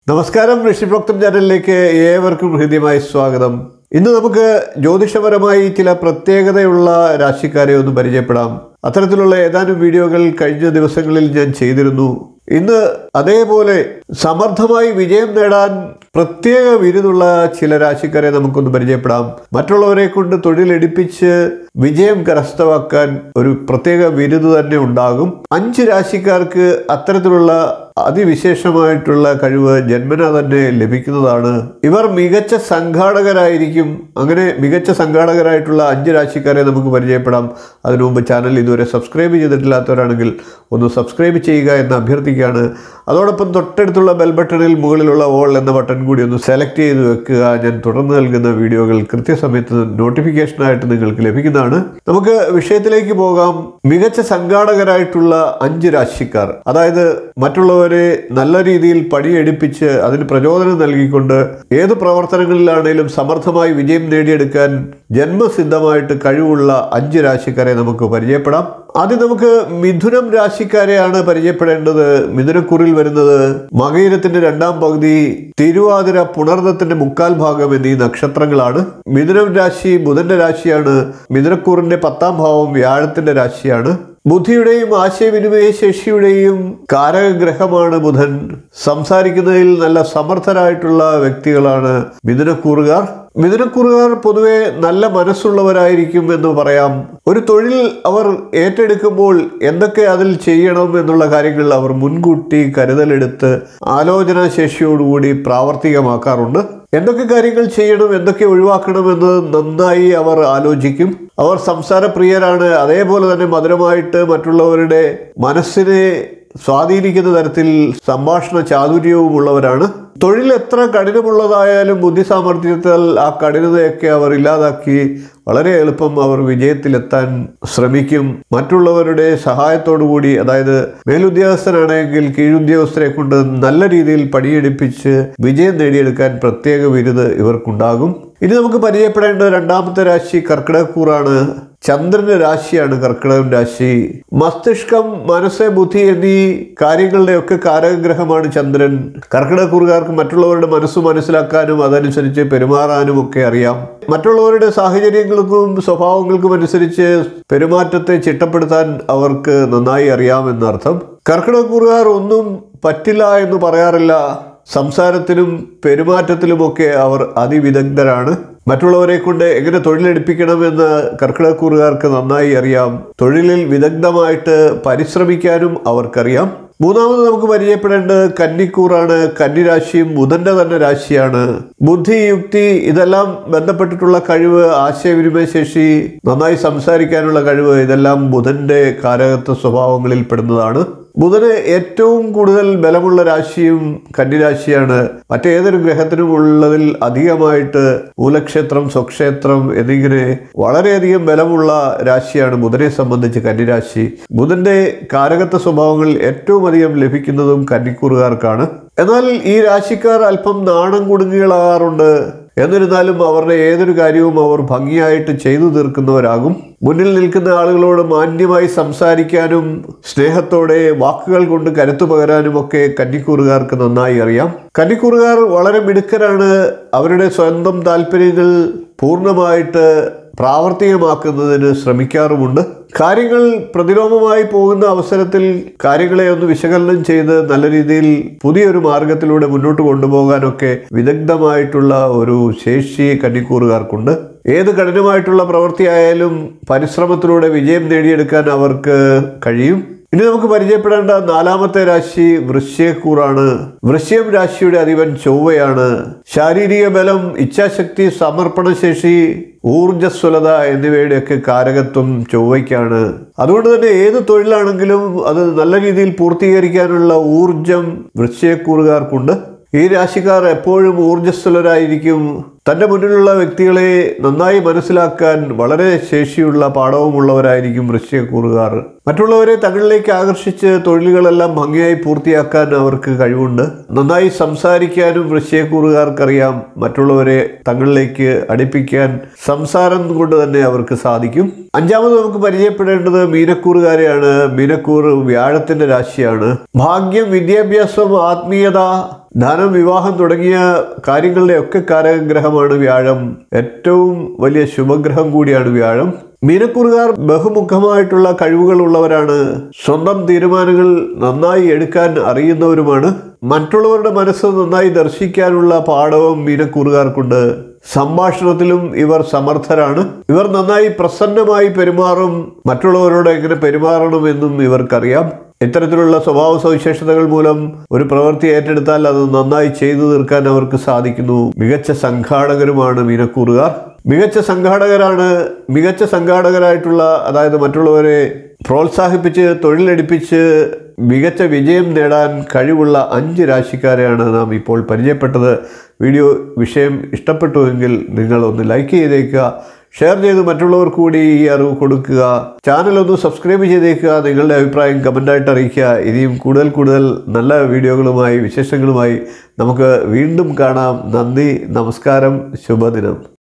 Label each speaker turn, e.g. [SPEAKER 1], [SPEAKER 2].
[SPEAKER 1] നമസ്കാരം ഋഷിഭക്തം ചാനലിലേക്ക് ഏവർക്കും ഹൃദ്യമായി സ്വാഗതം ഇന്ന് നമുക്ക് ജ്യോതിഷപരമായി ചില പ്രത്യേകതയുള്ള രാശിക്കാരെ ഒന്ന് പരിചയപ്പെടാം അത്തരത്തിലുള്ള ഏതാനും വീഡിയോകൾ കഴിഞ്ഞ ദിവസങ്ങളിൽ ഞാൻ ചെയ്തിരുന്നു ഇന്ന് അതേപോലെ സമർത്ഥമായി വിജയം നേടാൻ പ്രത്യേക വിരുദുള്ള ചില രാശിക്കാരെ നമുക്കൊന്ന് പരിചയപ്പെടാം മറ്റുള്ളവരെ കൊണ്ട് തൊഴിലെടുപ്പിച്ച് വിജയം കരസ്ഥമാക്കാൻ ഒരു പ്രത്യേക വിരുദ് തന്നെ ഉണ്ടാകും അഞ്ച് രാശിക്കാർക്ക് അത്തരത്തിലുള്ള അതിവിശേഷമായിട്ടുള്ള കഴിവ് ജന്മന തന്നെ ലഭിക്കുന്നതാണ് ഇവർ മികച്ച സംഘാടകരായിരിക്കും അങ്ങനെ മികച്ച സംഘാടകരായിട്ടുള്ള അഞ്ച് രാശിക്കാരെ നമുക്ക് പരിചയപ്പെടാം അതിനു മുമ്പ് ചാനൽ ഇതുവരെ സബ്സ്ക്രൈബ് ചെയ്തിട്ടില്ലാത്തവരാണെങ്കിൽ ഒന്ന് സബ്സ്ക്രൈബ് ചെയ്യുക എന്ന് അഭ്യർത്ഥിക്കുകയാണ് അതോടൊപ്പം തൊട്ടടുത്തുള്ള ബെൽ ബട്ടണിൽ മുകളിലുള്ള ഓൾ എന്ന ബട്ടൺ കൂടി ഒന്ന് സെലക്ട് ചെയ്ത് വെക്കുക ഞാൻ തുടർന്ന് നൽകുന്ന വീഡിയോകൾ കൃത്യസമയത്ത് നോട്ടിഫിക്കേഷനായിട്ട് നിങ്ങൾക്ക് ലഭിക്കുന്നതാണ് നമുക്ക് വിഷയത്തിലേക്ക് പോകാം മികച്ച സംഘാടകരായിട്ടുള്ള അഞ്ച് രാശിക്കാർ അതായത് മറ്റുള്ളവരെ നല്ല രീതിയിൽ പണിയെടുപ്പിച്ച് അതിന് പ്രചോദനം നൽകിക്കൊണ്ട് ഏത് പ്രവർത്തനങ്ങളിലാണേലും സമർത്ഥമായി വിജയം നേടിയെടുക്കാൻ ജന്മസിദ്ധമായിട്ട് കഴിവുള്ള അഞ്ച് രാശിക്കാരെ നമുക്ക് പരിചയപ്പെടാം ആദ്യം നമുക്ക് മിഥുനം രാശിക്കാരെയാണ് പരിചയപ്പെടേണ്ടത് മിഥുനക്കുറിൽ വരുന്നത് മകയിരത്തിന്റെ രണ്ടാം പകുതി തിരുവാതിര പുണർദത്തിന്റെ മുക്കാൽ ഭാഗം എന്നീ നക്ഷത്രങ്ങളാണ് മിഥുനം രാശി ബുധന്റെ രാശിയാണ് മിഥുനക്കൂറിന്റെ പത്താം ഭാവം വ്യാഴത്തിന്റെ രാശിയാണ് ബുദ്ധിയുടെയും ആശയവിനിമയ ശേഷിയുടെയും കാരകഗ്രഹമാണ് ബുധൻ സംസാരിക്കുന്നതിൽ നല്ല സമർത്ഥരായിട്ടുള്ള വ്യക്തികളാണ് മിഥുനക്കൂറുകാർ മിഥുനക്കുറുകാർ പൊതുവെ നല്ല മനസ്സുള്ളവരായിരിക്കും എന്ന് പറയാം ഒരു തൊഴിൽ അവർ ഏറ്റെടുക്കുമ്പോൾ എന്തൊക്കെ അതിൽ ചെയ്യണം എന്നുള്ള കാര്യങ്ങൾ അവർ മുൻകൂട്ടി കരുതലെടുത്ത് ആലോചനാ ശേഷിയോടുകൂടി പ്രാവർത്തികമാക്കാറുണ്ട് എന്തൊക്കെ കാര്യങ്ങൾ ചെയ്യണം എന്തൊക്കെ ഒഴിവാക്കണമെന്ന് നന്നായി അവർ ആലോചിക്കും അവർ സംസാരപ്രിയരാണ് അതേപോലെ തന്നെ മധുരമായിട്ട് മറ്റുള്ളവരുടെ മനസ്സിനെ സ്വാധീനിക്കുന്ന തരത്തിൽ സംഭാഷണ ചാതുര്യവും ഉള്ളവരാണ് തൊഴിൽ എത്ര കഠിനമുള്ളതായാലും ബുദ്ധി സാമർഥ്യത്താൽ ആ കഠിനതയൊക്കെ അവർ ഇല്ലാതാക്കി വളരെ എളുപ്പം അവർ വിജയത്തിലെത്താൻ ശ്രമിക്കും മറ്റുള്ളവരുടെ സഹായത്തോടുകൂടി അതായത് മേലുദ്യോഗസ്ഥനാണെങ്കിൽ കീഴുദ്യോഗസ്ഥരെ കൊണ്ട് നല്ല രീതിയിൽ പണിയെടുപ്പിച്ച് വിജയം നേടിയെടുക്കാൻ പ്രത്യേക വിരുദ് ഇവർക്കുണ്ടാകും ഇനി നമുക്ക് പരിചയപ്പെടേണ്ട രണ്ടാമത്തെ രാശി കർക്കിടകൂറാണ് ചന്ദ്രന്റെ രാശിയാണ് കർക്കിടകം രാശി മസ്തിഷ്കം മനസ്സ് ബുദ്ധി എന്നീ കാര്യങ്ങളുടെയൊക്കെ കാരകഗ്രഹമാണ് ചന്ദ്രൻ കർക്കിടകൂറുകാർക്ക് മറ്റുള്ളവരുടെ മനസ്സ് മനസ്സിലാക്കാനും അതനുസരിച്ച് പെരുമാറാനും ഒക്കെ അറിയാം മറ്റുള്ളവരുടെ സാഹചര്യങ്ങൾക്കും സ്വഭാവങ്ങൾക്കും അനുസരിച്ച് പെരുമാറ്റത്തെ ചിട്ടപ്പെടുത്താൻ അവർക്ക് നന്നായി അറിയാമെന്നർത്ഥം കർക്കിടകൂറുകാർ ഒന്നും പറ്റില്ല എന്ന് പറയാറില്ല സംസാരത്തിലും പെരുമാറ്റത്തിലുമൊക്കെ അവർ അതിവിദഗ്ധരാണ് മറ്റുള്ളവരെ കൊണ്ട് എങ്ങനെ തൊഴിലെടുപ്പിക്കണമെന്ന് കർക്കിടക്കൂറുകാർക്ക് നന്നായി അറിയാം തൊഴിലിൽ വിദഗ്ധമായിട്ട് പരിശ്രമിക്കാനും അവർക്കറിയാം മൂന്നാമത് നമുക്ക് പരിചയപ്പെടേണ്ടത് കന്നിക്കൂറാണ് കന്നിരാശിയും ബുധന്റെ തന്നെ രാശിയാണ് ബുദ്ധി യുക്തി ഇതെല്ലാം ബന്ധപ്പെട്ടിട്ടുള്ള കഴിവ് ആശയവിനിമയ ശേഷി നന്നായി സംസാരിക്കാനുള്ള കഴിവ് ഇതെല്ലാം ബുധന്റെ കാരകത്വ സ്വഭാവങ്ങളിൽ പെടുന്നതാണ് ബുധന് ഏറ്റവും കൂടുതൽ ബലമുള്ള രാശിയും കന്നിരാശിയാണ് മറ്റേതൊരു ഗ്രഹത്തിനും ഉള്ളതിൽ അധികമായിട്ട് മൂലക്ഷേത്രം സ്വക്ഷേത്രം എന്നിങ്ങനെ വളരെയധികം ബലമുള്ള രാശിയാണ് ബുധനെ സംബന്ധിച്ച് കന്നിരാശി ബുധന്റെ കാരകത്വ സ്വഭാവങ്ങൾ ഏറ്റവും അധികം ലഭിക്കുന്നതും കന്നിക്കൂറുകാർക്കാണ് എന്നാൽ ഈ രാശിക്കാർ അല്പം നാണം കുടുങ്ങികളാകാറുണ്ട് എന്നിരുന്നാലും അവരുടെ ഏതൊരു കാര്യവും അവർ ഭംഗിയായിട്ട് ചെയ്തു തീർക്കുന്നവരാകും മുന്നിൽ നിൽക്കുന്ന ആളുകളോട് മാന്യമായി സംസാരിക്കാനും സ്നേഹത്തോടെ വാക്കുകൾ കൊണ്ട് കരുത്തു പകരാനും ഒക്കെ കന്നിക്കൂറുകാർക്ക് നന്നായി അറിയാം കന്നിക്കൂറുകാർ വളരെ മിടുക്കരാണ് അവരുടെ സ്വന്തം താല്പര്യങ്ങൾ പൂർണ്ണമായിട്ട് പ്രാവർത്തികമാക്കുന്നതിന് ശ്രമിക്കാറുമുണ്ട് കാര്യങ്ങൾ പ്രതിലോമമായി പോകുന്ന അവസരത്തിൽ കാര്യങ്ങളെ ഒന്ന് വിശകലനം ചെയ്ത് നല്ല രീതിയിൽ പുതിയൊരു മാർഗത്തിലൂടെ മുന്നോട്ട് കൊണ്ടുപോകാനൊക്കെ വിദഗ്ധമായിട്ടുള്ള ഒരു ശേഷി കന്നിക്കൂറുകാർക്കുണ്ട് ഏത് കഠിനമായിട്ടുള്ള പ്രവൃത്തിയായാലും പരിശ്രമത്തിലൂടെ വിജയം നേടിയെടുക്കാൻ അവർക്ക് കഴിയും ഇനി നമുക്ക് പരിചയപ്പെടേണ്ട നാലാമത്തെ രാശി വൃശ്യക്കൂറാണ് വൃശ്യം രാശിയുടെ അധിപൻ ചൊവ്വയാണ് ശാരീരിക ബലം ഇച്ഛാശക്തി സമർപ്പണശേഷി ഊർജ്ജസ്വലത എന്നിവയുടെയൊക്കെ കാരകത്വം ചൊവ്വയ്ക്കാണ് അതുകൊണ്ട് തന്നെ ഏത് തൊഴിലാണെങ്കിലും അത് നല്ല രീതിയിൽ പൂർത്തീകരിക്കാനുള്ള ഊർജം വൃശ്യക്കൂറുകാർക്കുണ്ട് ഈ രാശിക്കാർ എപ്പോഴും ഊർജ്ജസ്വലരായിരിക്കും തൻ്റെ മുന്നിലുള്ള വ്യക്തികളെ നന്നായി മനസ്സിലാക്കാൻ വളരെ ശേഷിയുള്ള പാഠവുമുള്ളവരായിരിക്കും വൃശ്ചികക്കൂറുകാർ മറ്റുള്ളവരെ തങ്ങളിലേക്ക് ആകർഷിച്ച് തൊഴിലുകളെല്ലാം ഭംഗിയായി പൂർത്തിയാക്കാൻ അവർക്ക് കഴിവുണ്ട് നന്നായി സംസാരിക്കാനും വൃശ്ചികക്കൂറുകാർക്കറിയാം മറ്റുള്ളവരെ തങ്ങളിലേക്ക് അടുപ്പിക്കാൻ സംസാരം കൊണ്ട് തന്നെ അവർക്ക് സാധിക്കും അഞ്ചാമത് നമുക്ക് പരിചയപ്പെടേണ്ടത് മീനക്കൂറുകാരെയാണ് മീനക്കൂർ വ്യാഴത്തിന്റെ രാശിയാണ് ഭാഗ്യം വിദ്യാഭ്യാസം ആത്മീയത ധനം വിവാഹം തുടങ്ങിയ കാര്യങ്ങളുടെ ഒക്കെ കാരകഗ്രഹമാണ് വ്യാഴം ഏറ്റവും വലിയ ശുഭഗ്രഹം കൂടിയാണ് വ്യാഴം മീനക്കൂറുകാർ ബഹുമുഖമായിട്ടുള്ള കഴിവുകളുള്ളവരാണ് സ്വന്തം തീരുമാനങ്ങൾ നന്നായി എടുക്കാൻ അറിയുന്നവരുമാണ് മറ്റുള്ളവരുടെ മനസ്സ് നന്നായി ദർശിക്കാനുള്ള പാഠവും മീനക്കൂറുകാർക്കുണ്ട് സംഭാഷണത്തിലും ഇവർ സമർത്ഥരാണ് ഇവർ നന്നായി പ്രസന്നമായി പെരുമാറും മറ്റുള്ളവരോട് എങ്ങനെ പെരുമാറണമെന്നും ഇവർക്കറിയാം ഇത്തരത്തിലുള്ള സ്വഭാവ സവിശേഷതകൾ മൂലം ഒരു പ്രവൃത്തി ഏറ്റെടുത്താൽ അത് നന്നായി ചെയ്തു തീർക്കാൻ അവർക്ക് സാധിക്കുന്നു മികച്ച സംഘാടകരുമാണ് മീനക്കൂറുകാർ മികച്ച സംഘാടകരാണ് മികച്ച സംഘാടകരായിട്ടുള്ള അതായത് മറ്റുള്ളവരെ പ്രോത്സാഹിപ്പിച്ച് തൊഴിലെടുപ്പിച്ച് മികച്ച വിജയം നേടാൻ കഴിവുള്ള അഞ്ച് രാശിക്കാരെയാണ് നാം ഇപ്പോൾ പരിചയപ്പെട്ടത് വീഡിയോ വിഷയം ഇഷ്ടപ്പെട്ടുവെങ്കിൽ നിങ്ങൾ ഒന്ന് ലൈക്ക് ചെയ്തേക്കുക ഷെയർ ചെയ്ത് മറ്റുള്ളവർക്ക് കൂടി ഈ അറിവ് കൊടുക്കുക ചാനൽ ഒന്ന് സബ്സ്ക്രൈബ് ചെയ്തേക്കുക നിങ്ങളുടെ അഭിപ്രായം കമൻ്റായിട്ട് അറിയിക്കുക ഇനിയും കൂടുതൽ കൂടുതൽ നല്ല വീഡിയോകളുമായി വിശേഷങ്ങളുമായി നമുക്ക് വീണ്ടും കാണാം നന്ദി നമസ്കാരം ശുഭദിനം